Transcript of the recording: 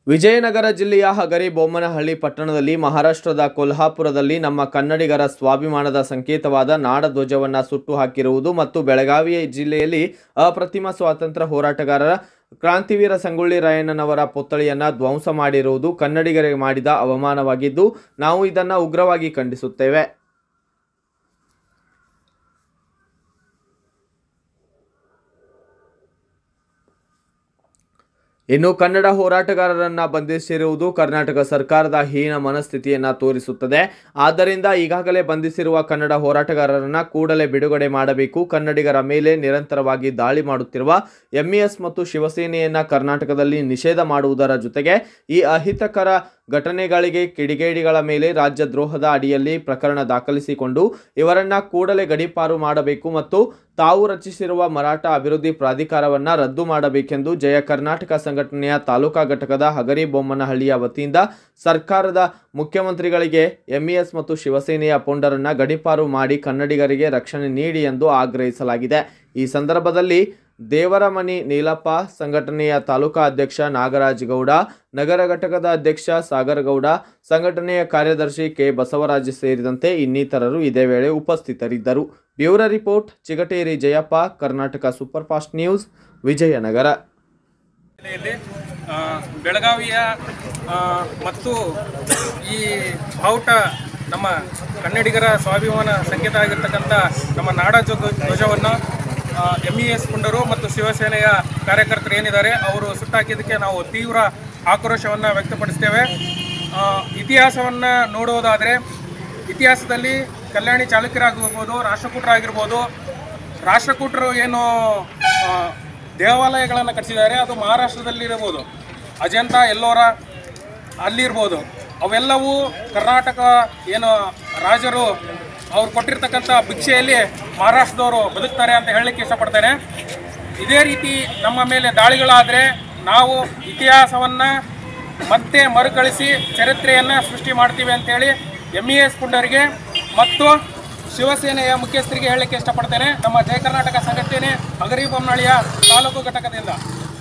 ವಿಜಯನಗರ ಜಿಲ್ಲೆಯ ಹಗರಿ ಬೊಮ್ಮನಹಳ್ಳಿ ಪಟ್ಟಣದಲ್ಲಿ ಮಹಾರಾಷ್ಟ್ರದ ಕೊಲ್ಹಾಪುರದಲ್ಲಿ ನಮ್ಮ ಕನ್ನಡಿಗರ ಸ್ವಾಭಿಮಾನದ ಸಂಕೇತವಾದ ನಾಡಧ್ವಜವನ್ನು ಸುಟ್ಟು ಹಾಕಿರುವುದು ಮತ್ತು ಬೆಳಗಾವಿ ಜಿಲ್ಲೆಯಲ್ಲಿ ಅಪ್ರತಿಮ ಸ್ವಾತಂತ್ರ್ಯ ಹೋರಾಟಗಾರರ ಕ್ರಾಂತಿವೀರ ಸಂಗೊಳ್ಳಿ ರಾಯಣ್ಣನವರ ಪುತ್ಥಳಿಯನ್ನ ಧ್ವಂಸ ಮಾಡಿರುವುದು ಕನ್ನಡಿಗರಿಗೆ ಮಾಡಿದ ಅವಮಾನವಾಗಿದ್ದು ನಾವು ಇದನ್ನು ಉಗ್ರವಾಗಿ ಖಂಡಿಸುತ್ತೇವೆ ಇನ್ನು ಕನ್ನಡ ಹೋರಾಟಗಾರರನ್ನ ಬಂಧಿಸಿರುವುದು ಕರ್ನಾಟಕ ಸರ್ಕಾರದ ಹೀನ ಮನಸ್ಥಿತಿಯನ್ನ ತೋರಿಸುತ್ತದೆ ಆದ್ದರಿಂದ ಈಗಾಗಲೇ ಬಂಧಿಸಿರುವ ಕನ್ನಡ ಹೋರಾಟಗಾರರನ್ನ ಕೂಡಲೇ ಬಿಡುಗಡೆ ಮಾಡಬೇಕು ಕನ್ನಡಿಗರ ಮೇಲೆ ನಿರಂತರವಾಗಿ ದಾಳಿ ಮಾಡುತ್ತಿರುವ ಎಂಇಎಸ್ ಮತ್ತು ಶಿವಸೇನೆಯನ್ನ ಕರ್ನಾಟಕದಲ್ಲಿ ನಿಷೇಧ ಮಾಡುವುದರ ಜೊತೆಗೆ ಈ ಅಹಿತಕರ ಘಟನೆಗಳಿಗೆ ಕಿಡಿಗೇಡಿಗಳ ಮೇಲೆ ರಾಜ್ಯದ್ರೋಹದ ಅಡಿಯಲ್ಲಿ ಪ್ರಕರಣ ದಾಖಲಿಸಿಕೊಂಡು ಇವರನ್ನ ಕೂಡಲೇ ಗಡೀಪಾರು ಮಾಡಬೇಕು ಮತ್ತು ತಾವು ರಚಿಸಿರುವ ಮರಾಠ ಅಭಿವೃದ್ಧಿ ಪ್ರಾಧಿಕಾರವನ್ನ ರದ್ದು ಮಾಡಬೇಕೆಂದು ಜಯ ಕರ್ನಾಟಕ ಸಂಘಟನೆಯ ತಾಲೂಕಾ ಘಟಕದ ಹಗರಿ ಬೊಮ್ಮನಹಳ್ಳಿಯ ವತಿಯಿಂದ ಸರ್ಕಾರದ ಮುಖ್ಯಮಂತ್ರಿಗಳಿಗೆ ಎಂಇಎಸ್ ಮತ್ತು ಶಿವಸೇನೆಯ ಪುಂಡರನ್ನ ಗಡೀಪಾರು ಮಾಡಿ ಕನ್ನಡಿಗರಿಗೆ ರಕ್ಷಣೆ ನೀಡಿ ಎಂದು ಆಗ್ರಹಿಸಲಾಗಿದೆ ಈ ಸಂದರ್ಭದಲ್ಲಿ ದೇವರಮನಿ ನೀಲಪ್ಪ ಸಂಘಟನೆಯ ತಾಲೂಕಾ ಅಧ್ಯಕ್ಷ ನಾಗರಾಜ್ ಗೌಡ ನಗರ ಘಟಕದ ಅಧ್ಯಕ್ಷ ಸಾಗರ್ ಗೌಡ ಸಂಘಟನೆಯ ಕಾರ್ಯದರ್ಶಿ ಕೆ ಬಸವರಾಜ್ ಸೇರಿದಂತೆ ಇನ್ನಿತರರು ಇದೇ ವೇಳೆ ಉಪಸ್ಥಿತರಿದ್ದರು bureau report Chigateri Jayappa Karnataka super fast news Vijayanagara ಜಿಲ್ಲೆಯಲ್ಲಿ ಆ, ಬೆಳಗಾವಿಯ ಆ, ಮತ್ತು ಈ ಬಾವುಟ ನಮ್ಮ ಕನ್ನಡಿಗರ ಸ್ವಾಭಿಮಾನ ಸಂಕೇತ ಆಗಿರ್ತಕ್ಕಂಥ ನಮ್ಮ ನಾಡ ಧ್ವಜ- ಧ್ವಜವನ್ನು ಎಂ ಇ ಎಸ್ ಪುಂಡರು ಮತ್ತು ಶಿವಸೇನೆಯ ಕಾರ್ಯಕರ್ತರು ಏನಿದ್ದಾರೆ ಅವರು ಸುಟ್ಟಾಕಿದ್ದಕ್ಕೆ ನಾವು ತೀವ್ರ ಆಕ್ರೋಶವನ್ನು ವ್ಯಕ್ತಪಡಿಸ್ತೇವೆ ಆ, ಇತಿಹಾಸವನ್ನು ನೋಡುವುದಾದರೆ ಇತಿಹಾಸದಲ್ಲಿ ಕಲ್ಯಾಣಿ ಚಾಲುಕ್ಯರಾಗಿರ್ಬೋದು ರಾಷ್ಟ್ರಕೂಟರಾಗಿರ್ಬೋದು ರಾಷ್ಟ್ರಕೂಟರು ಏನು ಆ, ದೇವಾಲಯಗಳನ್ನು ಕಟ್ಟಿಸಿದ್ದಾರೆ ಅದು ಮಹಾರಾಷ್ಟ್ರದಲ್ಲಿರಬಹುದು ಅಜಂತ ಎಲ್ಲೋರ ಅಲ್ಲಿರ್ಬೋದು ಅವೆಲ್ಲವೂ ಕರ್ನಾಟಕ ಏನು ರಾಜರು ಅವ್ರು ಕೊಟ್ಟಿರ್ತಕ್ಕಂಥ ಭಿಕ್ಷೆಯಲ್ಲಿ ಮಹಾರಾಷ್ಟ್ರದವರು ಬದುಕ್ತಾರೆ ಅಂತ ಹೇಳಲಿಕ್ಕೆ ಇಷ್ಟಪಡ್ತೇನೆ ಇದೇ ರೀತಿ ನಮ್ಮ ಮೇಲೆ ದಾಳಿಗಳಾದರೆ ನಾವು ಇತಿಹಾಸವನ್ನು ಮತ್ತೆ ಮರುಕಳಿಸಿ ಚರಿತ್ರೆಯನ್ನು ಸೃಷ್ಟಿ ಮಾಡ್ತೀವಿ ಅಂತೇಳಿ ಎಮ್ ಇ ಎಸ್ ಪುಂಡರಿಗೆ ಮತ್ತು ಶಿವಸೇನೆಯ ಮುಖ್ಯಸ್ಥರಿಗೆ ಹೇಳಲಿಕ್ಕೆ ಇಷ್ಟಪಡ್ತೇನೆ ನಮ್ಮ ಜಯ ಕರ್ನಾಟಕ ಸಂಘಟನೆ ಹಗರಿ ಬೊಮ್ಮನಹಳ್ಳಿಯ ತಾಲೂಕು ಘಟಕದಿಂದ